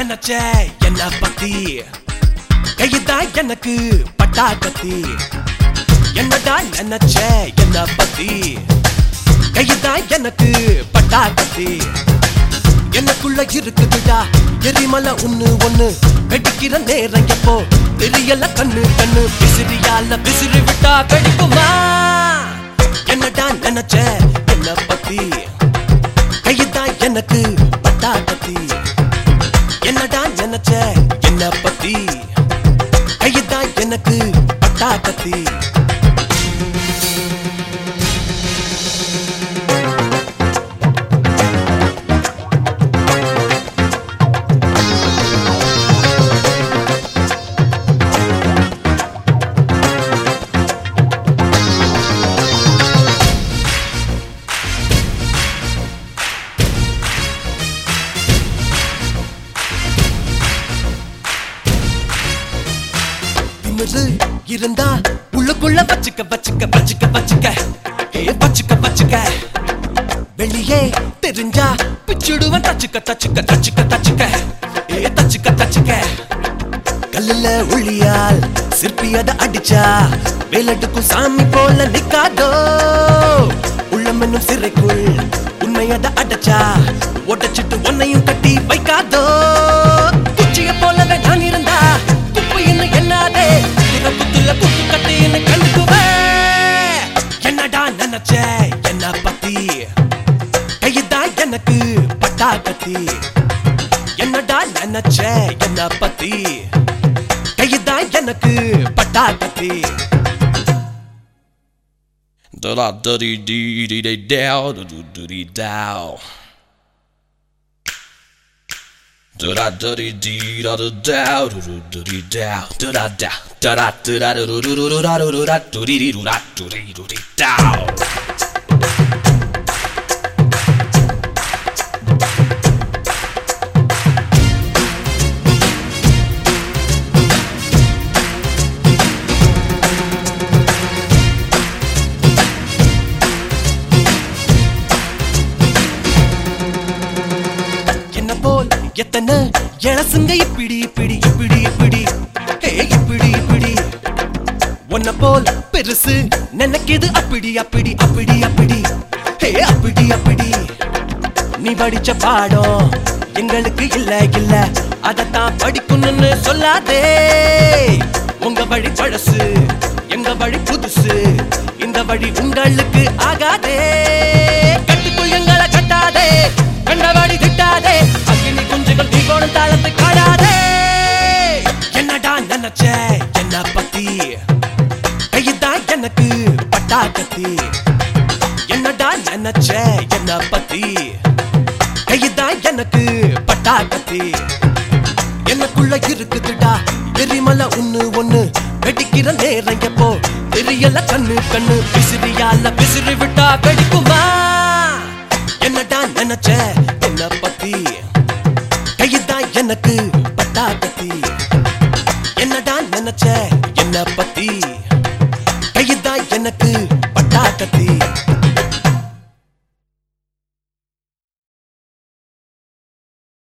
நினைச்ச என்ன பத்தி கைதான் எனக்கு பட்டா கத்தி என்னடா நினைச்ச என்ன பத்தி கைதான் எனக்கு பட்டா கத்தி எனக்குள்ள இருக்குதுடா எரிமலை ஒண்ணு ஒண்ணு வெடிக்கிற நேரம் எப்போ தெரியல கண்ணு கண்ணு விசிறியால விசிறி விட்டா வெடிக்குமா என்னடா நினைச்ச என்ன பத்தி கைதான் எனக்கு பட்டா கத்தி என்னடா நினைச்ச என்ன பத்தி கைதான் எனக்கு பட்டா கத்தி திமிரு இருந்தா உள்ளுக்குள்ள வச்சுக்க வச்சுக்க வச்சுக்க வச்சுக்க ஏ வச்சுக்க வச்சுக்க வெளியே தெரிஞ்சா பிச்சுடுவன் தச்சுக்க தச்சுக்க தச்சுக்க தச்சுக்க ஏ தச்சுக்க தச்சுக்க கல்லுல ஒளியால் சிற்பி அத அடிச்சா வேலட்டுக்கும் சாமி போல நிக்காதோ உள்ளம் என்னும் சிறைக்குள் உண்மை அத அடைச்சா ஒட்டச்சிட்டு உன்னையும் கட்டி வைக்காதோ குச்சிய போலவே நான் இருந்தா குப்பு இன்னும் என்னாதே குத்துல குப்பு கட்டி என்ன கண்டுக்குவே என்னடா நினைச்ச என்ன பத்தி கைதான் எனக்கு பட்டா கத்தி என்னடா நினைச்ச என்ன பத்தி கைதான் எனக்கு பட்டா கத்தி Da da da dee dee dee dee dow da do do dee dow. Da da da dee dee da da dow da do do dee dow da da da da da da da do do do do da do do da do dee dee do da do dee do dee dow. என்ன போல் எத்தனை இளசுங்க இப்படி இப்படி இப்படி இப்படி ஹே இப்படி இப்படி உன்ன போல் பெருசு நினைக்கிது அப்படி அப்படி அப்படி அப்படி ஹே அப்படி அப்படி நீ படிச்ச பாடம் எங்களுக்கு இல்ல இல்ல அதத்தான் படிக்கணும்னு சொல்லாதே உங்க வழி பழசு எங்க வழி புதுசு இந்த வழி உங்களுக்கு ஆகாதே கட்டுக்குள் எங்களை கட்டாதே கண்டவாடி திட்டாதே அக்கினி குஞ்சுகள் நீ போன தாளத்தை காடாதே என்னடா நினைச்ச என்ன பத்தி கைதான் எனக்கு பட்டா கத்தி என்னடா நினைச்ச என்ன பத்தி கைதான் எனக்கு பட்டா கத்தி எனக்குள்ள இருக்குதுடா எரிமலை ஒண்ணு ஒண்ணு வெடிக்கிற நேரம் எப்போ தெரியல கண்ணு கண்ணு விசிறியால விசிறி விட்டா வெடிக்குமா என்னடா நினைச்ச என்ன பத்தி கைதான் எனக்கு பட்டா கத்தி என்னடா நினைச்ச என்ன பத்தி கைதான் எனக்கு பட்டா கத்தி